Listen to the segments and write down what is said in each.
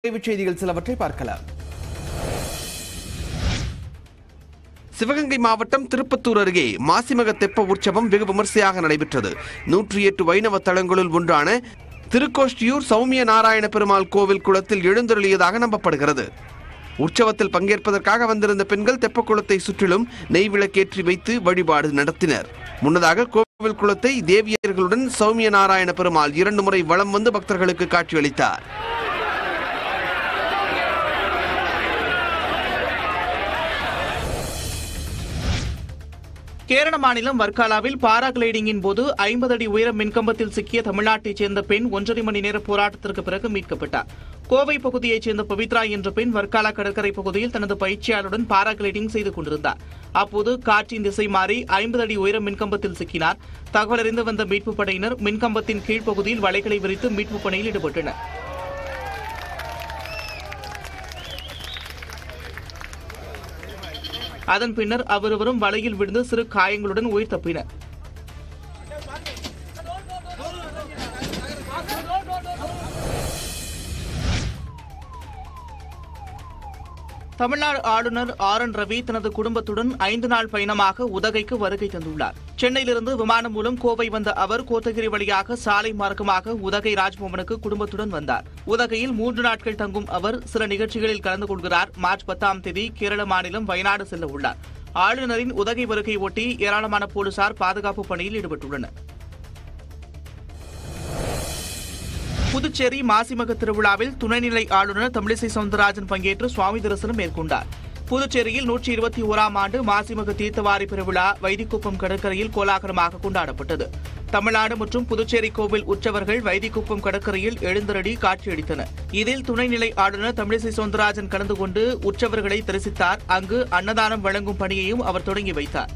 விரைவுச் செய்திகள் சிலவற்றை பார்க்கலாம் சிவகங்கை மாவட்டம் திருப்பத்தூர் அருகே மாசிமக தெப்ப உற்சவம் வெகு விமர்சையாக நடைபெற்றது நூற்றி எட்டு வைணவ தலங்களுள் ஒன்றான திருக்கோஷ்டியூர் சௌமிய நாராயண பெருமாள் கோவில் குளத்தில் எழுந்தருளியதாக நம்பப்படுகிறது உற்சவத்தில் பங்கேற்பதற்காக வந்திருந்த பெண்கள் தெப்பக்குளத்தை சுற்றிலும் நெய் விளக்கேற்றி வைத்து வழிபாடு நடத்தினர் முன்னதாக கோவில் குளத்தை தேவியர்களுடன் சௌமிய நாராயண பெருமாள் இரண்டு முறை வலம் வந்து பக்தர்களுக்கு காட்சியளித்தார் கேரள மாநிலம் வர்க்காலாவில் பாராகிளைடிங்கின் போது ஐம்பது அடி உயரம் மின்கம்பத்தில் சிக்கிய தமிழ்நாட்டைச் சேர்ந்த பெண் ஒன்றரை மணி நேர போராட்டத்திற்கு பிறகு மீட்கப்பட்டார் கோவை பகுதியைச் சேர்ந்த பவித்ரா என்ற பெண் வர்க்காலா கடற்கரை பகுதியில் தனது பயிற்சியாளருடன் பாராகிளைடிங் செய்து கொண்டிருந்தார் அப்போது காற்றின் திசை மாறி ஐம்பது அடி உயரம் மின்கம்பத்தில் சிக்கினார் தகவலறிந்து வந்த மீட்புப் படையினர் மின்கம்பத்தின் கீழ்ப்பகுதியில் வலைகளை விரித்து மீட்புப் பணியில் ஈடுபட்டனர் அதன் பின்னர் அவருவரும் வலையில் விழுந்து சிறு காயங்களுடன் உயிர் தப்பினர் தமிழ்நாடு ஆளுநர் ஆர் என் ரவி தனது குடும்பத்துடன் ஐந்து நாள் பயணமாக உதகைக்கு வருகை தந்துள்ளார் சென்னையிலிருந்து விமானம் மூலம் கோவை வந்த அவர் கோத்தகிரி வழியாக சாலை மார்க்கமாக உதகை ராஜ்பவனுக்கு குடும்பத்துடன் வந்தார் உதகையில் மூன்று நாட்கள் தங்கும் அவர் சில நிகழ்ச்சிகளில் கலந்து கொள்கிறார் மார்ச் பத்தாம் தேதி கேரள மாநிலம் வயநாடு செல்ல உள்ளார் ஆளுநரின் உதகை வருகை ஒட்டி ஏராளமான போலீசார் பாதுகாப்பு பணியில் ஈடுபட்டுள்ளனர் புதுச்சேரி மாசிமக திருவிழாவில் துணைநிலை ஆளுநர் தமிழிசை சவுந்தரராஜன் பங்கேற்று சுவாமி தரிசனம் மேற்கொண்டார் புதுச்சேரியில் நூற்றி இருபத்தி ஓராம் ஆண்டு மாசிமக தீர்த்தவாரி பெருவிழா வைதிக்குப்பம் கடற்கரையில் கோலாகலமாக கொண்டாடப்பட்டது தமிழ்நாடு மற்றும் புதுச்சேரி கோவில் உற்சவர்கள் வைதிக்குப்பம் கடற்கரையில் எழுந்தருளி காட்சியளித்தனர் இதில் துணைநிலை ஆளுநர் தமிழிசை சவுந்தரராஜன் கலந்து கொண்டு உற்சவர்களை தரிசித்தார் அங்கு அன்னதானம் வழங்கும் பணியையும் அவர் தொடங்கி வைத்தார்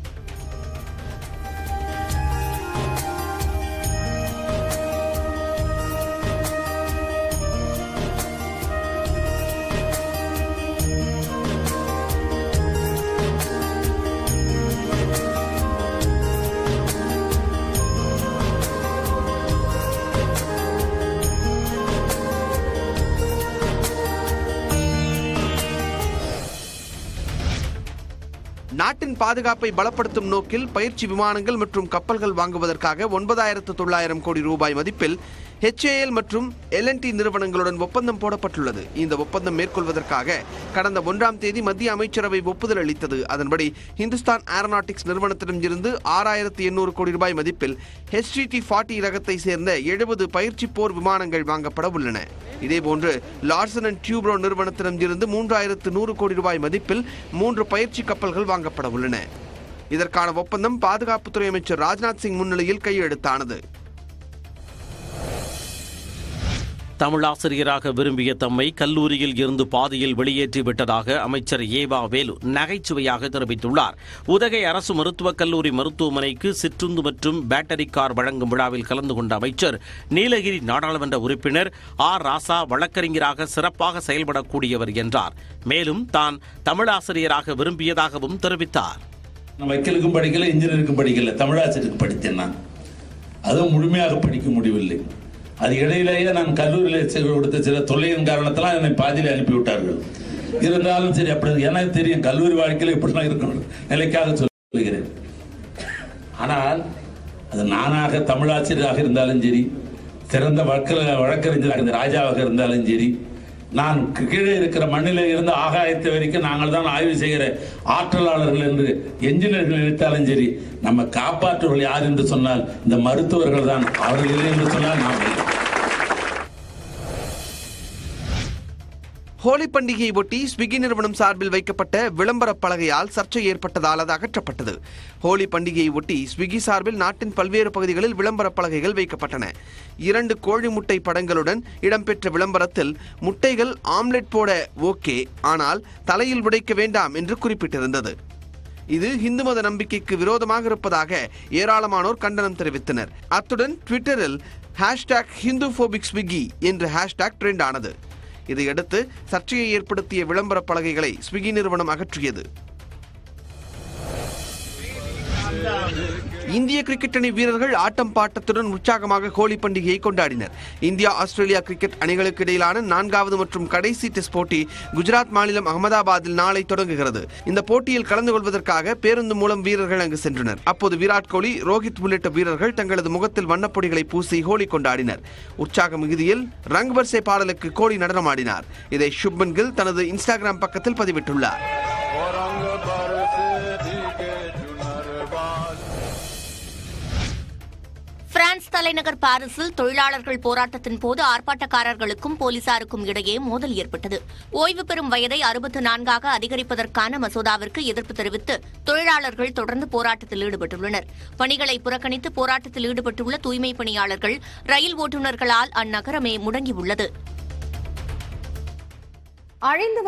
நாட்டின் பாதுகாப்பை பலப்படுத்தும் நோக்கில் பயிற்சி விமானங்கள் மற்றும் கப்பல்கள் வாங்குவதற்காக ஒன்பதாயிரத்து தொள்ளாயிரம் கோடி ரூபாய் மதிப்பில் HAL மற்றும் எல்என்டி நிறுவனங்களுடன் ஒப்பந்தம் போடப்பட்டுள்ளது இந்த ஒப்பந்தம் மேற்கொள்வதற்காக கடந்த ஒன்றாம் தேதி மத்திய அமைச்சரவை ஒப்புதல் அளித்தது அதன்படி ஹிந்துஸ்தான் ஏரோநாட்டிக்ஸ் நிறுவனத்திடம் இருந்து ஆறாயிரத்து எண்ணூறு கோடி ரூபாய் மதிப்பில் HTT ஃபார்ட்டி ரகத்தை சேர்ந்த எழுபது பயிற்சி போர் விமானங்கள் வாங்கப்பட உள்ளன இதேபோன்று லார்சன் அண்ட் டியூப்ரோ நிறுவனத்திடம் இருந்து மூன்றாயிரத்து நூறு கோடி ரூபாய் மதிப்பில் மூன்று பயிற்சி கப்பல்கள் வாங்கப்பட உள்ளன இதற்கான ஒப்பந்தம் பாதுகாப்புத்துறை அமைச்சர் ராஜ்நாத் சிங் முன்னிலையில் கையெழுத்தானது தமிழாசிரியராக விரும்பிய தம்மை கல்லூரியில் இருந்து பாதியில் வெளியேற்றி விட்டதாக அமைச்சர் ஏவா வேலு நகைச்சுவையாக தெரிவித்துள்ளார் உதகை அரசு மருத்துவக் கல்லூரி மருத்துவமனைக்கு சிற்றுந்து மற்றும் பேட்டரி கார் வழங்கும் விழாவில் கலந்து கொண்ட அமைச்சர் நீலகிரி நாடாளுமன்ற உறுப்பினர் ஆர் ராசா வழக்கறிஞராக சிறப்பாக செயல்படக்கூடியவர் என்றார் மேலும் தான் தமிழாசிரியராக விரும்பியதாகவும் தெரிவித்தார் நான் வக்கீலுக்கும் படிக்கல இன்ஜினியருக்கும் படிக்கல தமிழாசிரியருக்கு படித்தேன் நான் அதுவும் முழுமையாக படிக்க முடியவில்லை அது இடையிலேயே நான் கல்லூரியில் செ- கொடுத்த சில தொல்லையின் காரணத்தினால் என்னை பாதியில் அனுப்பிவிட்டார்கள் இருந்தாலும் சரி அப்படி எனக்கு தெரியும் கல்லூரி வாழ்க்கையில் இப்படிலாம் இருக்கணும் நிலைக்காக சொல்லுகிறேன் ஆனால் அது நானாக தமிழாசிரியராக இருந்தாலும் சரி சிறந்த வழக்க வழக்கறிஞராக இருந்த ராஜாவாக இருந்தாலும் சரி நான் கீ- கீழே இருக்கிற மண்ணிலே இருந்து ஆகாயத்தை வரைக்கும் நாங்கள் தான் ஆய்வு செய்கிற ஆற்றலாளர்கள் என்று என்ஜினியர்கள் நினைத்தாலும் சரி நம்ம காப்பாற்றுவர்கள் யார் என்று சொன்னால் இந்த மருத்துவர்கள் தான் அவர்கள் இல்லை என்று சொன்னால் நாம் இல்லை. ஹோலி பண்டிகையை ஒட்டி ஸ்விக்கி நிறுவனம் சார்பில் வைக்கப்பட்ட விளம்பர பலகையால் சர்ச்சை ஏற்பட்டதால் அது அகற்றப்பட்டது ஹோலி பண்டிகையை ஒட்டி ஸ்விக்கி சார்பில் நாட்டின் பல்வேறு பகுதிகளில் விளம்பர பலகைகள் வைக்கப்பட்டன இரண்டு கோழி முட்டை படங்களுடன் இடம்பெற்ற விளம்பரத்தில் முட்டைகள் ஆம்லெட் போட ஓகே ஆனால் தலையில் உடைக்க வேண்டாம் என்று குறிப்பிட்டிருந்தது இது இந்து மத நம்பிக்கைக்கு விரோதமாக இருப்பதாக ஏராளமானோர் கண்டனம் தெரிவித்தனர் அத்துடன் ட்விட்டரில் ஹேஷ்டாக் ஹிந்து ஃபோபிக் ஸ்விக்கி என்ற ஹேஷ்டாக் ட்ரெண்ட் ஆனது இதையடுத்து சர்ச்சையை ஏற்படுத்திய விளம்பர பலகைகளை ஸ்விக்கி நிறுவனம் அகற்றியது இந்திய கிரிக்கெட் அணி வீரர்கள் ஆட்டம் பாட்டத்துடன் உற்சாகமாக ஹோலி பண்டிகையை கொண்டாடினர் இந்தியா ஆஸ்திரேலியா கிரிக்கெட் அணிகளுக்கு இடையிலான நான்காவது மற்றும் கடைசி டெஸ்ட் போட்டி குஜராத் மாநிலம் அகமதாபாத்தில் நாளை தொடங்குகிறது இந்த போட்டியில் கலந்து கொள்வதற்காக பேருந்து மூலம் வீரர்கள் அங்கு சென்றனர் அப்போது விராட் கோலி ரோஹித் உள்ளிட்ட வீரர்கள் தங்களது முகத்தில் வண்ணப்பொடிகளை பூசி ஹோலி கொண்டாடினர் உற்சாக மிகுதியில் ரங் பர்சே பாடலுக்கு கோலி நடனமாடினார் இதை சுப்மன் கில் தனது இன்ஸ்டாகிராம் பக்கத்தில் பதிவிட்டுள்ளார் பிரான்ஸ் தலைநகர் பாரிஸில் தொழிலாளர்கள் போராட்டத்தின் போது ஆர்ப்பாட்டக்காரர்களுக்கும் போலீசாருக்கும் இடையே மோதல் ஏற்பட்டது ஓய்வு பெறும் வயதை அறுபத்து நான்காக அதிகரிப்பதற்கான மசோதாவிற்கு எதிர்ப்பு தெரிவித்து தொழிலாளர்கள் தொடர்ந்து போராட்டத்தில் ஈடுபட்டுள்ளனர் பணிகளை புறக்கணித்து போராட்டத்தில் ஈடுபட்டுள்ள தூய்மை பணியாளர்கள் ரயில் ஓட்டுநர்களால் அந்நகரமே முடங்கியுள்ளது அழிந்து